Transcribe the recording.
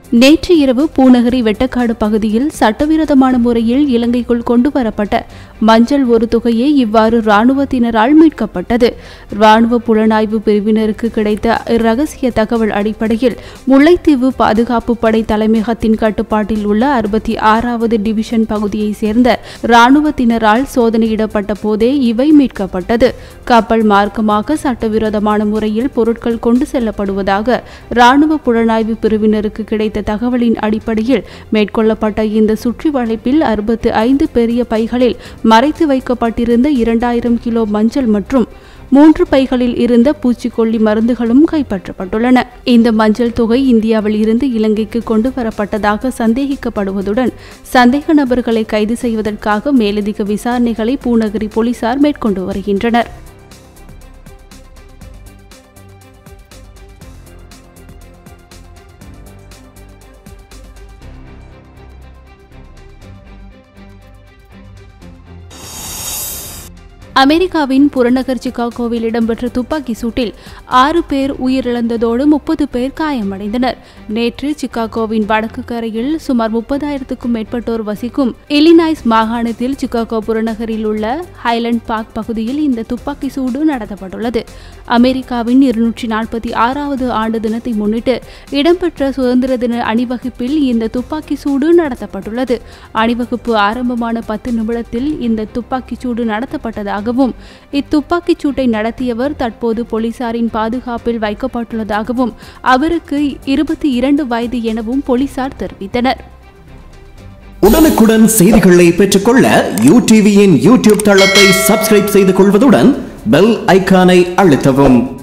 நேற்று இரவு பூநகரி வெட்டக்காடு பகுதியில் சட்டவிரோதமான முறையில் இலங்கைக்குள் கொண்டு வரப்பட்ட மஞ்சள் ஒரு தொகையை இவ்வாறு இராணுவத்தினரால் மீட்கப்பட்டது இராணுவ புலனாய்வு பிரிவினருக்கு கிடைத்த இரகசிய தகவல் அடிப்படையில் முல்லைத்தீவு பாதுகாப்பு படை தலைமையகத்தின் கட்டுப்பாட்டில் உள்ள அறுபத்தி ஆறாவது டிவிஷன் பகுதியைச் சேர்ந்த இராணுவத்தினரால் சோதனையிடப்பட்ட போதே இவை மீட்கப்பட்டது கப்பல் மார்க்கமாக சட்டவிரோதமான முறையில் பொருட்கள் கொண்டு செல்லப்படுவதாக இராணுவ புலனாய்வு பிரிவினருக்கு கிடைத்த தகவலின் அடிப்படையில் மேற்கொள்ளப்பட்ட இந்த சுற்றி வளைப்பில் அறுபத்து ஐந்து பெரிய பைகளில் மறைத்து வைக்கப்பட்டிருந்த இரண்டாயிரம் கிலோ மஞ்சள் மற்றும் மூன்று பைகளில் இருந்த பூச்சிக்கொல்லி மருந்துகளும் கைப்பற்றப்பட்டுள்ளன இந்த மஞ்சள் தொகை இந்தியாவில் இருந்து இலங்கைக்கு கொண்டு வரப்பட்டதாக சந்தேகிக்கப்படுவதுடன் சந்தேக நபர்களை கைது செய்வதற்காக மேலதிக விசாரணைகளை பூநகரி போலீசார் மேற்கொண்டு வருகின்றனர் அமெரிக்காவின் புறநகர் சிகாகோவில் இடம்பெற்ற துப்பாக்கி சூட்டில் ஆறு பேர் உயிரிழந்ததோடு முப்பது பேர் காயமடைந்தனர் நேற்று சிகாகோவின் வடக்கு கரையில் சுமார் முப்பதாயிரத்துக்கும் மேற்பட்டோர் வசிக்கும் இல்லினாய்ஸ் மாகாணத்தில் சிகாகோ புறநகரில் உள்ள ஹைலண்ட் பார்க் பகுதியில் இந்த துப்பாக்கி சூடு நடத்தப்பட்டுள்ளது அமெரிக்காவின் இருநூற்றி நாற்பத்தி ஆறாவது ஆண்டு தினத்தை முன்னிட்டு இடம்பெற்ற சுதந்திர தின அணிவகுப்பில் இந்த துப்பாக்கி சூடு நடத்தப்பட்டுள்ளது அணிவகுப்பு ஆரம்பமான பத்து நிமிடத்தில் இந்த துப்பாக்கிச் சூடு நடத்தப்பட்டதாகவும் இத்துப்பாக்கிச் சூட்டை நடத்தியவர் தற்போது போலீசாரின் பாதுகாப்பில் வைக்கப்பட்டுள்ளதாகவும் அவருக்கு இருபத்தி இரண்டு வயது எனவும் போலீசார் தெரிவித்தனர் உடனுக்குடன் செய்திகளை பெற்றுக்கொள்ள யூ டிவியின் யூடியூப் தளத்தை சப்ஸ்கிரைப் செய்து கொள்வதுடன் பெல் ஐகானை அழுத்தவும்